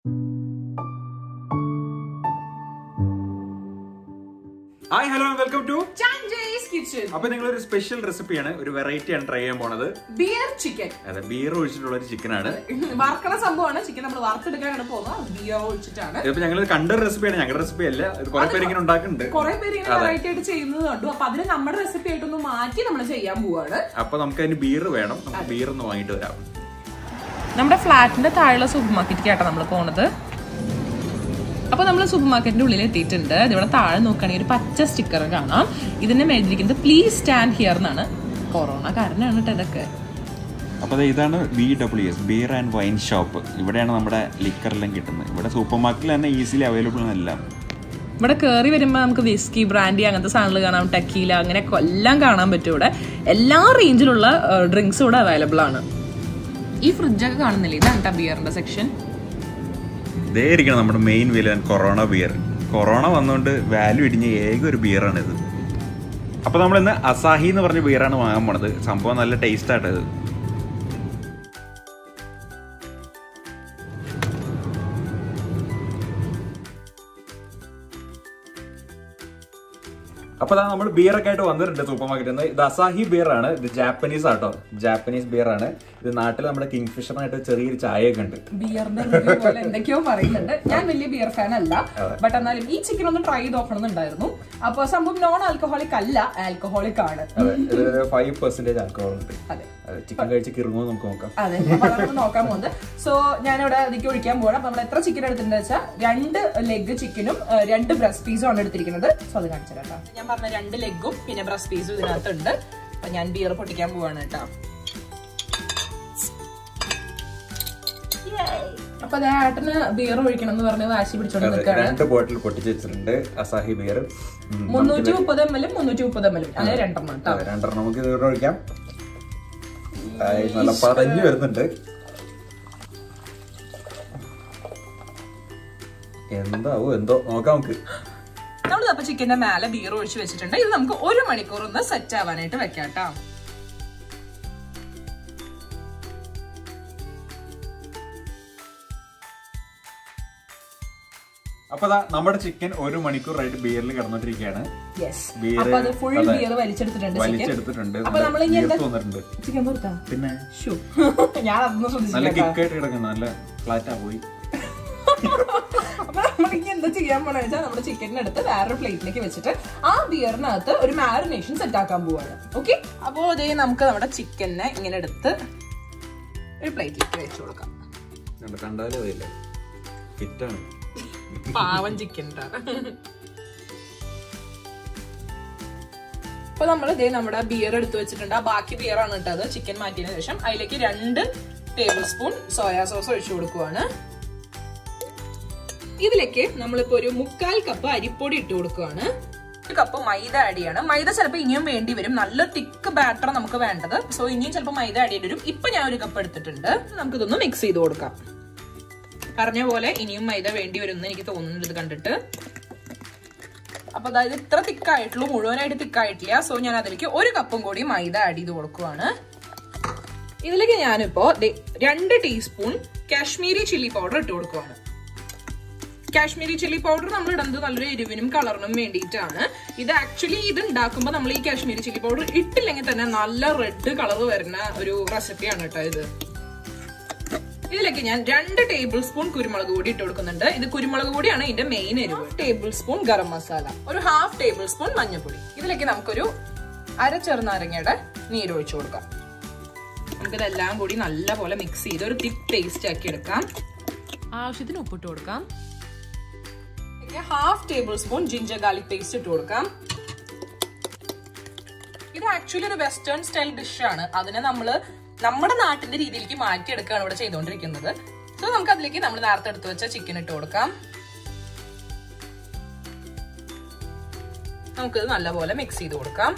Hi hello welcome to Sanjay's kitchen അപ്പൊ നിങ്ങൾ ഒരു സ്പെഷ്യൽ റെസിപ്പിയാണ് ഒരു വെറൈറ്റി ആണ് ട്രൈ ചെയ്യാൻ പോണത് ബിയർ ചിക്കൻ അതെ ബീർ ഒഴിച്ചിട്ടുള്ള ഒരു ചിക്കൻ ആണ് വറക്കണ സംഭവമാണ് ചിക്കൻ നമ്മൾ വറുത്തെടുക്കാനാണ് പോകുന്നത് ബിയർ ഒഴിച്ചിട്ടാണ് ഇതിപ്പോ ഞങ്ങൾ കണ്ട റെസിപ്പിയാണ് ഞങ്ങളുടെ റെസിപ്പി അല്ല ഇത് കുറെ പേര് ഇങ്ങനെ ഉണ്ടാക്കുന്നുണ്ട് കുറെ പേര് ഇങ്ങനെ വെറൈറ്റി ആയിട്ട് ചെയ്യുന്നത് കണ്ടു അപ്പൊ അതിന് നമ്മുടെ റെസിപ്പി ആയിട്ടൊന്ന് മാറ്റി നമ്മൾ ചെയ്യാൻ പോവാണ് അപ്പൊ നമുക്ക് അതിന് ബീർ വേണം നമുക്ക് ബീർ ഒന്ന് വാങ്ങിട്ട് വരാം നമ്മുടെ ഫ്ലാറ്റിന്റെ താഴെയുള്ള സൂപ്പർ മാർക്കറ്റിലേക്കാട്ടോ നമ്മൾ പോണത് അപ്പൊ നമ്മൾ സൂപ്പർ മാർക്കറ്റിന്റെ ഉള്ളിൽ എത്തിയിട്ടുണ്ട് ഇതിവിടെ താഴെ നോക്കുകയാണെങ്കിൽ ഒരു പച്ച സ്റ്റിക്കർ കാണാം ഇതിന്റെ മേടിച്ചിരിക്കുന്നത് പ്ലീസ് സ്റ്റാൻഡ് ഹിയർ എന്നാണ് കൊറോണ കാരണമാണ് കേട്ടോ ഇതൊക്കെ അപ്പൊ ദേ ഇതാണ് B W S beer and wine shop ഇവിടെയാണ് നമ്മുടെ ലിക്കറെല്ലാം കിട്ടുന്നത് ഇവിടെ സൂപ്പർ മാർക്കറ്റിൽ തന്നെ ഈസിലി അവൈലബിൾ ആണ് എല്ലാം ഇവിടെ കയറി വരുമ്പോൾ നമുക്ക് വിസ്കി ബ്രാൻഡി അങ്ങനത്തെ സാധനങ്ങൾ കാണാം ടക്കീല അങ്ങനെ എല്ലാം കാണാൻ പറ്റും ഇവിടെ എല്ലാ റേഞ്ചിലുള്ള ഡ്രിങ്ക്സും ഇവിടെ അവൈലബിൾ ആണ് ഈ ഫ്രിഡ്ജൊക്കെ കാണുന്നില്ലേ ഇതാണ് കേട്ടോ ബിയറിന്റെ സെക്ഷൻ ഇതേ ഇരിക്കണം നമ്മുടെ main villain Corona beer Corona വന്നുകൊണ്ട് വാല്യൂ ഇടിഞ്ഞ ഏക ഒരു ബിയറാണ് ഇത് അപ്പൊ നമ്മൾ ഇന്ന് അസാഹി എന്ന് പറഞ്ഞ ബിയറാണ് വാങ്ങാൻ പോണത് സംഭവം നല്ല ടേസ്റ്റ് ആയിട്ട് ഇത് അപ്പൊ അതാ നമ്മൾ ബിയറൊക്കെ ആയിട്ട് വന്നിട്ടുണ്ട് സൂപ്പർ മാർക്കറ്റിൽ നിന്ന് ഇത് അസാഹി ബിയർ ആണ് ഇത് ജാപ്പനീസ് ആട്ടോ ജാപ്പനീസ് ബിയർ ആണ് ഇത് നാട്ടിൽ നമ്മുടെ കിങ് ഫിഷറിനായിട്ട് ചെറിയൊരു ചായയൊക്കെ ഉണ്ട് ബിയറിന്റെ പോലെ എന്തൊക്കെയോ പറയുന്നുണ്ട് ഞാൻ വലിയ ബിയർ ഫാൻ അല്ല ബട്ട് എന്നാലും ഈ ചിക്കൻ ഒന്ന് ട്രൈ ചെയ്ത് നോക്കണം എന്നുണ്ടായിരുന്നു അപ്പൊ സംഭവം നോൺ ആൽക്കഹോളിക് അല്ല ആൽക്കഹോളിക് ആണ് അതെ ഇതിലൊരു ഫൈവ് പെർസെന്റേജ് ആൽക്കഹോൾ ഉണ്ട് അതെ ചിക്കൻ കഴിച്ച് കിറുങ്ങോ നമുക്ക് നോക്കാം അതെ അപ്പൊ അതാണ് നമ്മൾ നോക്കാൻ പോകുന്നത് സോ ഞാനിവിടെ അതിലേക്ക് ഒഴിക്കാൻ പോകണം അപ്പൊ നമ്മൾ എത്ര ചിക്കൻ എടുത്തിട്ടുണ്ട് വെച്ചാൽ രണ്ട് ലെഗ് ചിക്കനും രണ്ട് ബ്രസ്റ്റ് പീസും ആണ് എടുത്തിരിക്കുന്നത് സോ അത് കാണിച്ചു കേട്ടോ ഞാൻ പറഞ്ഞ രണ്ട് ലെഗും പിന്നെ ബ്രസ്റ്റ് പീസും ഇതിനകത്തുണ്ട് അപ്പൊ ഞാൻ ബിയർ പൊട്ടിക്കാൻ പോവാണ് കേട്ടോ അപ്പൊ അതേ ഏട്ടന് ബിയർ ഒഴിക്കണം എന്ന് പറഞ്ഞ് വാശി പിടിച്ചോണ്ട് നിൽക്കുകയാണ് രണ്ട് ബോട്ടിൽ പൊട്ടിച്ച് വെച്ചിട്ടുണ്ട് അസാഹി ബിയർ മുന്നൂറ്റി മുപ്പത് എം എല്ലും മുന്നൂറ്റി മുപ്പത് എം എല്ലും അങ്ങനെ രണ്ടെണ്ണം കേട്ടോ രണ്ടെണ്ണം നമുക്ക് ഇത് ഇവിടെ ഒഴിക്കാം ആ, ഇത് നല്ല പതഞ്ഞു വരുന്നുണ്ട് എന്താവോ എന്തോ നോക്കാം നമുക്ക് നമ്മൾ അപ്പൊ ചിക്കന്റെ മേലെ ബിയർ ഒഴിച്ച് വെച്ചിട്ടുണ്ട് ഇത് നമുക്ക് ഒരു മണിക്കൂർ ഒന്ന് സെറ്റ് ആവാനായിട്ട് വെക്കാം കേട്ടോ അപ്പൊ ദാ നമ്മുടെ ചിക്കൻ ഒരു മണിക്കൂറായിട്ട് ബിയറിൽ കിടന്നോണ്ടിരിക്കുകയാണ് യെസ് Beer, അപ്പൊ അത് ഫുൾ അതെ. ബിയർ വലിച്ചെടുത്തിട്ടുണ്ട് ചിക്കൻ വലിച്ചെടുത്തിട്ടുണ്ട് അപ്പൊ നമ്മൾ ഇനി എന്താ വീർത്ത് വന്നിട്ടുണ്ട് ചിക്കൻ കൊടുത്താ പിന്നെ ഷൂ ഞാൻ അതൊന്നും നല്ല ശ്രദ്ധിച്ചില്ല കിക്കായിട്ട് കിടക്കുന്നു നല്ല ഫ്ലാറ്റാ പോയി അപ്പൊ നമ്മൾ ഇനി എന്താ ചെയ്യാൻ പോണെന്ന് വെച്ചാൽ നമ്മുടെ ചിക്കനെടുത്ത് വേറൊരു പ്ലേറ്റിലേക്ക് വെച്ചിട്ട് ആ ബിയറിനകത്ത് ഒരു മാരിനേഷൻ സെറ്റ് ആക്കാൻ പോവാണ് ഓക്കെ അപ്പോ ഇതേ നമുക്ക് നമ്മുടെ ചിക്കനെ ഇങ്ങനെ എടുത്ത് ഒരു പ്ലേറ്റിലേക്ക് വെച്ച് കൊടുക്കാം കണ്ടോ, കണ്ടാലും അറിയില്ല ഫിറ്റാണ് പാവം ചിക്കൻ അപ്പൊ നമ്മൾ ഇതേ നമ്മുടെ ബിയർ എടുത്തു വെച്ചിട്ടുണ്ട് ആ ബാക്കി ബിയർ ആണ് കേട്ടത് ചിക്കൻ മാറ്റിയതിനു ശേഷം അതിലേക്ക് രണ്ട് ടേബിൾ സ്പൂൺ സോയാ സോസ് ഒഴിച്ചു കൊടുക്കുവാണ് ഇതിലേക്ക് നമ്മളിപ്പോ ഒരു മുക്കാൽ കപ്പ് അരിപ്പൊടി ഇട്ട് കൊടുക്കുവാണ് ഒരു കപ്പ് മൈദ ആഡ് ചെയ്യാണ് മൈദ ചിലപ്പോൾ ഇനിയും വേണ്ടി വരും നല്ല തിക്ക് ബാറ്റർ നമുക്ക് വേണ്ടത് സോ ഇനിയും ചിലപ്പോൾ മൈദ ആഡ് ചെയ്യേണ്ടി വരും ഇപ്പൊ ഞാൻ ഒരു കപ്പ് എടുത്തിട്ടുണ്ട് നമുക്കിതൊന്ന് മിക്സ് ചെയ്ത് കൊടുക്കാം പറഞ്ഞ പോലെ ഇനിയും മൈദ വേണ്ടി വരും എന്ന് എനിക്ക് തോന്നുന്നുണ്ട് ഇത് കണ്ടിട്ട് അപ്പൊ അതായത് ഇത്ര തിക്കായിട്ടുള്ളൂ മുഴുവനായിട്ട് തിക്കായിട്ടില്ല സോ ഞാൻ അതിലേക്ക് ഒരു കപ്പും കൂടി മൈദ ആഡ് ചെയ്ത് കൊടുക്കുവാണ് ഇതിലേക്ക് ഞാനിപ്പോ ദേ രണ്ട് ടീസ്പൂൺ കാശ്മീരി ചില്ലി പൗഡർ ഇട്ട് കൊടുക്കുവാണ് കാശ്മീരി ചില്ലി പൗഡർ നമ്മൾ ഇടുന്നത് നല്ലൊരു എരിവിനും കളറിനും വേണ്ടിയിട്ടാണ് ഇത് ആക്ച്വലി ഇത് ഉണ്ടാക്കുമ്പോൾ നമ്മൾ ഈ കാശ്മീരി ചില്ലി പൗഡർ ഇട്ടില്ലെങ്കിൽ തന്നെ നല്ല റെഡ് കളർ വരുന്ന ഒരു റെസിപ്പിയാണ് കേട്ടോ ഇത് ഇതിലേക്ക് ഞാൻ രണ്ട് ടേബിൾ സ്പൂൺ കുരുമുളക് പൊടി ഇട്ട് കൊടുക്കുന്നുണ്ട് ഇത് കുരുമുളക് പൊടിയാണ് ഇതിന്റെ മെയിൻ എരിവ് ടേബിൾ സ്പൂൺ ഗരം മസാല ഒരു ഹാഫ് ടേബിൾ സ്പൂൺ മഞ്ഞൾപ്പൊടി ഇതിലേക്ക് നമുക്കൊരു അര ചെറുനാരങ്ങയുടെ നീരൊഴിച്ചു കൊടുക്കാം നമുക്കിതെല്ലാം കൂടി നല്ലപോലെ മിക്സ് ചെയ്ത് ഒരു തിക്ക് പേസ്റ്റ് ആക്കി എടുക്കാം ആവശ്യത്തിന് ഉപ്പിട്ട് കൊടുക്കാം half tablespoon ginger garlic paste ഇട്ട് കൊടുക്കാം ഇത് ആക്ച്വലി ഒരു വെസ്റ്റേൺ സ്റ്റൈൽ ഡിഷാണ് അതിനെ നമ്മള് നമ്മുടെ നാട്ടിന്റെ രീതിയിലേക്ക് മാറ്റിയെടുക്കുകയാണ് ഇവിടെ ചെയ്തുകൊണ്ടിരിക്കുന്നത് സോ നമുക്ക് അതിലേക്ക് നമ്മൾ നേരത്തെ എടുത്തു വെച്ച ചിക്കൻ ഇട്ട് കൊടുക്കാം നമുക്കിത് നല്ലപോലെ മിക്സ് ചെയ്ത് കൊടുക്കാം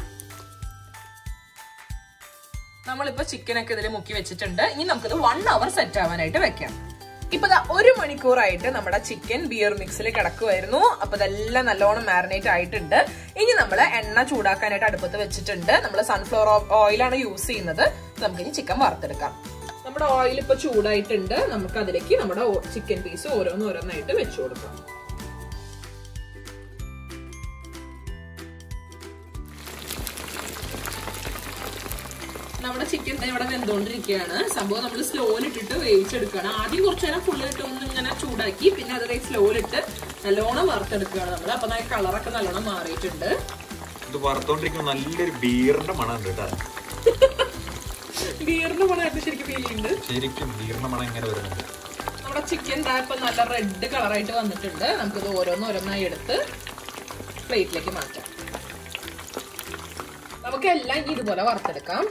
നമ്മളിപ്പോ ചിക്കനൊക്കെ ഇതിൽ മുക്കി വെച്ചിട്ടുണ്ട് ഇനി നമുക്കിത് വൺ അവർ സെറ്റ് ആവാനായിട്ട് വെക്കാം ഇപ്പൊ ദാ ഒരു മണിക്കൂറായിട്ട് നമ്മുടെ ചിക്കൻ ബിയർ മിക്സിൽ കിടക്കുമായിരുന്നു അപ്പൊ ഇതെല്ലാം നല്ലോണം മാരിനേറ്റ് ആയിട്ടുണ്ട് ഇനി നമ്മൾ എണ്ണ ചൂടാക്കാനായിട്ട് അടുപ്പത്ത് വെച്ചിട്ടുണ്ട് നമ്മൾ സൺഫ്ലവർ ഓയിലാണ് യൂസ് ചെയ്യുന്നത് നമുക്ക് ഇനി ചിക്കൻ വറുത്തെടുക്കാം നമ്മൾ നമ്മുടെ ഓയിൽ ഇപ്പൊ ചൂടായിട്ടുണ്ട് നമുക്ക് അതിലേക്ക് നമ്മുടെ ചിക്കൻ പീസ് ഓരോന്നോരോന്നായിട്ട് വെച്ചു കൊടുക്കാം നമ്മുടെ ചിക്കൻ ഇവിടെ വെന്തുകൊണ്ടിരിക്കുകയാണ് സംഭവം നമ്മൾ സ്ലോയിലിട്ടിട്ട് വേവിച്ചെടുക്കുകയാണ് ആദ്യം കുറച്ചു നേരം ഫുള്ളിട്ട് ഒന്ന് ഇങ്ങനെ ചൂടാക്കി പിന്നെ അത് സ്ലോയിലിട്ട് നല്ലോണം വറുത്തെടുക്കുകയാണ് നമ്മൾ അപ്പൊ നല്ല കളറൊക്കെ നല്ലോണം മാറിയിട്ടുണ്ട് ഇത് വറുത്തോണ്ടിരിക്കുമ്പോൾ നല്ലൊരു ബീറിന്റെ മണം ഉണ്ട് കേട്ടോ ബിയറിന്റെ മണമായിട്ട് ശരിക്കും ഫീൽ ചെയ്യുന്നുണ്ട് ശരിക്കും ബീറിന്റെ മണം ഇങ്ങനെ വരുന്നുണ്ട് നമ്മുടെ ചിക്കൻ ദാ ഇപ്പൊ നല്ല റെഡ് കളറായിട്ട് വന്നിട്ടുണ്ട് നമുക്കിത് ഓരോന്നോരോന്നായി എടുത്ത് പ്ലേറ്റിലേക്ക് മാറ്റാം നമുക്ക് എല്ലാം ഇനി ഇതുപോലെ വറുത്തെടുക്കാം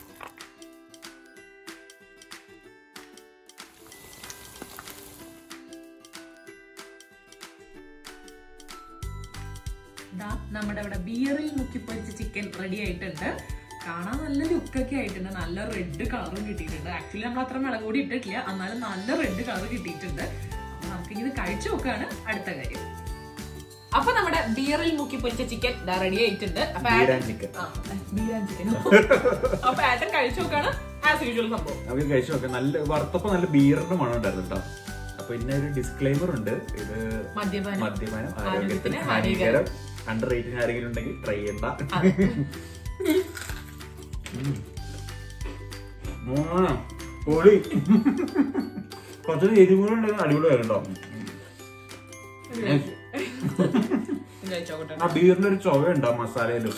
ദാ നമ്മുടെ ഇവിടെ ബിയറിൽ മുക്കിപ്പൊരിച്ച ചിക്കൻ റെഡി ആയിട്ടുണ്ട് കാണാൻ നല്ല ലുക്കൊക്കെ ആയിട്ടുണ്ട് നല്ല റെഡ് കളറും കിട്ടിയിട്ടുണ്ട് ആക്ച്വലി നമ്മൾ അത്ര മുളക് പൊടി ഇട്ടിട്ടില്ല എന്നാലും നല്ല റെഡ് കളർ കിട്ടിയിട്ടുണ്ട് അപ്പൊ നമുക്ക് ഇനി കഴിച്ചു നോക്കാണ് അടുത്ത കാര്യം അപ്പൊ നമ്മുടെ ബിയറിൽ മുക്കി പൊരിച്ച ചിക്കൻ റെഡി ആയിട്ടുണ്ട് അപ്പൊ ബീർ ആറ്റൻ- ആൻഡ് ചിക്കൻ. ആ, ബീർ ആൻഡ് ചിക്കൻ അപ്പൊ ആറ്റൻ കഴിച്ചു നോക്കാണ് ആസ് യൂഷ്വൽ സംഭവം നമുക്ക് കഴിച്ചു നോക്കാം നല്ല വറുത്തപ്പോ നല്ല ബീറിന്റെ മണം ഉണ്ടായിരുന്നു കേട്ടോ അപ്പൊ പിന്നെ ഒരു ഡിസ്ക്ലൈമർ ഉണ്ട് ഇത് മദ്യപാനം മദ്യപാനം ആരോഗ്യത്തിന് ആരോഗ്യത്തിന് ഹാനികരം. ഹാനികരം അണ്ടർ റേറ്റിംഗ് ആരെങ്കിലും ഉണ്ടെങ്കിൽ ട്രൈ ചെയ്യണ്ട അതെ. ഉം. ആ, പൊളി കുറച്ച് എരിവുകളുണ്ടെങ്കിൽ അടിപൊളിയായിരുന്നു കേട്ടോ കഴിച്ചോക്കട്ടെ ആ ബീറിന്റെ ഒരു ചൊവ ഉണ്ട് ആ മസാലയിലും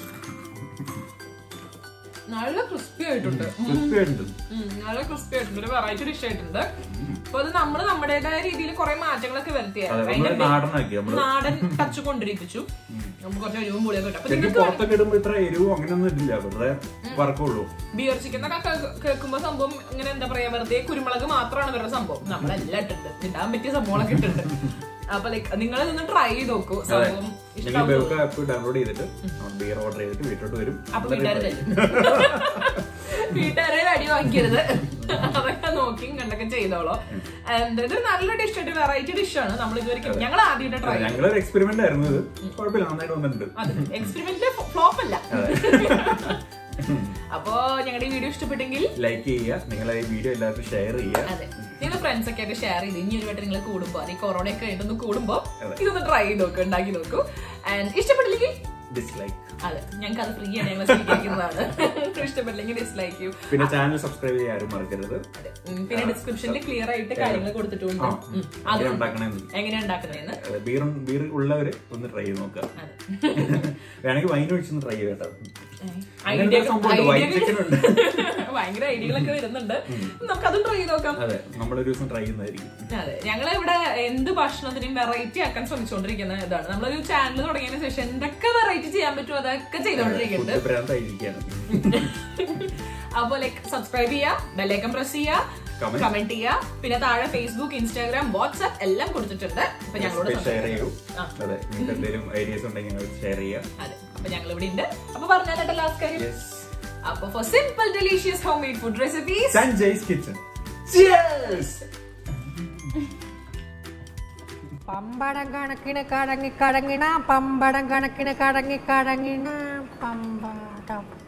നല്ല ക്രിസ്പി ആയിട്ടുണ്ട് ക്രിസ്പി ഉണ്ട് ഉം, നല്ല ക്രിസ്പി ആയിട്ടുണ്ട് ഒരു വെറൈറ്റി ഡിഷ് ആയിട്ടുണ്ട് അപ്പൊ അത് നമ്മള് നമ്മുടേതായ രീതിയിൽ കുറെ മാറ്റങ്ങളൊക്കെ അതെ വരുത്തിയായിരുന്നു നമ്മള് അതിന്റെ നാടനാക്കി നമ്മള് നാടൻ ടച്ച് കൊണ്ടിരിപ്പിച്ചു നമുക്ക് കുറച്ച് എരിവും പുളിയൊക്കെ കിട്ടും അപ്പൊ ശരിക്കും നിങ്ങൾക്ക് പുറത്തൊക്കെ ഇടുമ്പോ ഇത്ര എരിവും അങ്ങനെയൊന്നും ഇടില്ല വെറുതെ വറക്കുള്ളൂ ബിയർ ചിക്കൻ ഒക്കെ കേൾക്കുമ്പോ സംഭവം ഇങ്ങനെ എന്താ പറയാ വെറുതെ കുരുമുളക് മാത്രമാണ് ഇവരുടെ സംഭവം നമ്മളെല്ലാം ഇട്ടിട്ടുണ്ട് ഇടാൻ പറ്റിയ സംഭവങ്ങളൊക്കെ ഇട്ടിട്ടുണ്ട് അപ്പൊ ലൈക്ക് നിങ്ങൾ ഇതൊന്ന് ട്രൈ ചെയ്ത് നോക്കൂ സംഭവം നിങ്ങൾ ഇഷ്ടം ബെവ്ക ആപ്പ് ഡൗൺലോഡ് ചെയ്തിട്ട് ബിയർ ഓർഡർ ചെയ്തിട്ട് വീട്ടിലോട്ട് വരും അപ്പൊ വീട്ടുകാരെ വീട്ടുകാരെ അടി വാങ്ങിക്കരുത് അതൊക്കെ നോക്കിയും കണ്ടൊക്കെ ചെയ്തോളോ And ഇത് നല്ല ഡിഷ് ആയിട്ട് വെറൈറ്റി ഡിഷാണ് നമ്മൾ ഇതുവരെ ഞങ്ങൾ ആദ്യമായിട്ട് ട്രൈ ചെയ്തു ഞങ്ങളൊരു എക്സ്പെരിമെന്റ് ആയിരുന്നു ഇത് കുഴപ്പമില്ല നന്നായിട്ട് വന്നിട്ടുണ്ട് അതെ എക്സ്പെരിമെന്റ് ഫ്ലോപ്പ് അല്ല അപ്പോ ഞങ്ങളുടെ ഈ വീഡിയോ ഇഷ്ടപ്പെട്ടെങ്കിൽ ലൈക്ക് ചെയ്യുക നിങ്ങൾ ഈ വീഡിയോ എല്ലാവർക്കും ഷെയർ ചെയ്യുക അതെ നിങ്ങൾ ഫ്രണ്ട്സ് ഒക്കെ ആയിട്ട് ഷെയർ ചെയ്ത് ഇനി ഒരു വട്ടം നിങ്ങൾ കൂടുമ്പോ ഈ കൊറോണ ഒക്കെ ആയിട്ടൊന്ന് കൂടുമ്പോ അതെ. ഇതൊന്ന് ട്രൈ ചെയ്ത് നോക്കൂ ഉണ്ടാക്കി നോക്കൂ ആൻഡ് ഇഷ്ടപ്പെട്ടില്ലെങ്കിൽ ഡിസ്ലൈക്ക് അതെ ഞങ്ങൾക്ക് അത് ഫ്രീ ആണ് ഞങ്ങൾ സ്വീകരിക്കുന്നതാണ് ഇഷ്ടപ്പെട്ടില്ലെങ്കിൽ ഡിസ്ലൈക്ക് ചെയ്യൂ പിന്നെ ചാനൽ സബ്സ്ക്രൈബ് ചെയ്യാൻ ആരും മറക്കരുത് അതെ. ഉം, പിന്നെ ഡിസ്ക്രിപ്ഷനിൽ ക്ലിയർ ആയിട്ട് കാര്യങ്ങൾ കൊടുത്തിട്ടുണ്ട് ആ, ഉം. അത് എങ്ങനെ ഉണ്ടാക്കണമെന്ന് എങ്ങനെയാ ഉണ്ടാക്കുന്നതെന്ന് അതെ, ബീറും ബീർ ഉള്ളവര് ഒന്ന് ട്രൈ ചെയ്ത് നോക്കുക അതെ വേണമെങ്കിൽ വൈൻ ഒഴിച്ചൊന്ന് ട്രൈ ചെയ്ത് കേട്ടോ ഐഡിയ അങ്ങനത്തെ സംഭവമുണ്ട്, white chicken ഉണ്ട്. ഭയങ്കര ഐഡിയകളൊക്കെ വരുന്നുണ്ട് നമുക്ക് അതും ട്രൈ ചെയ്ത് നോക്കാം അതെ നമ്മളൊരു ദിവസം ട്രൈ ചെയ്യുന്നതായിരിക്കും അതെ ഞങ്ങൾ ഇവിടെ എന്ത് ഭക്ഷണത്തിനും വെറൈറ്റി ആക്കാൻ ശ്രമിച്ചുകൊണ്ടിരിക്കുന്ന ഇതാണ് നമ്മളൊരു ചാനൽ തുടങ്ങിയതിന് ശേഷം എന്തൊക്കെ വെറൈറ്റി ചെയ്യാൻ പറ്റുമോ അതൊക്കെ ചെയ്തോണ്ടിരിക്കുന്നുണ്ട് ഫുഡ് ഭ്രാന്തായിരിക്കുകയാണ് അപ്പൊ ലൈക്ക് സബ്സ്ക്രൈബ് ചെയ്യുക ബെല്ലൈക്കൺ പ്രസ് ചെയ്യുക Comment. കമന്റ് ചെയ്യുക പിന്നെ താഴെ ഫേസ്ബുക്ക് ഇൻസ്റ്റാഗ്രാം വാട്സ്ആപ്പ് എല്ലാം കൊടുത്തിട്ടുണ്ട് അപ്പൊ ഞങ്ങളോട് ഷെയർ ചെയ്യൂ ആ. അതെ നിങ്ങൾക്ക് എന്തെങ്കിലും ഐഡിയാസ് ഉണ്ടെങ്കിൽ ഞങ്ങൾ ഷെയർ ചെയ്യുക അതെ അപ്പൊ ഞങ്ങൾ ഇവിടെ ഉണ്ട് അപ്പൊ പറഞ്ഞാൽ ലാസ്റ്റ് കാര്യം യെസ് അപ്പൊ for simple delicious homemade food recipes Sanjay's kitchen Cheers! പമ്പടം കണക്കിന് കടങ്ങി കടങ്ങിണ പമ്പടം കണക്കിന് കടങ്ങി കടങ്ങിണ പമ്പടം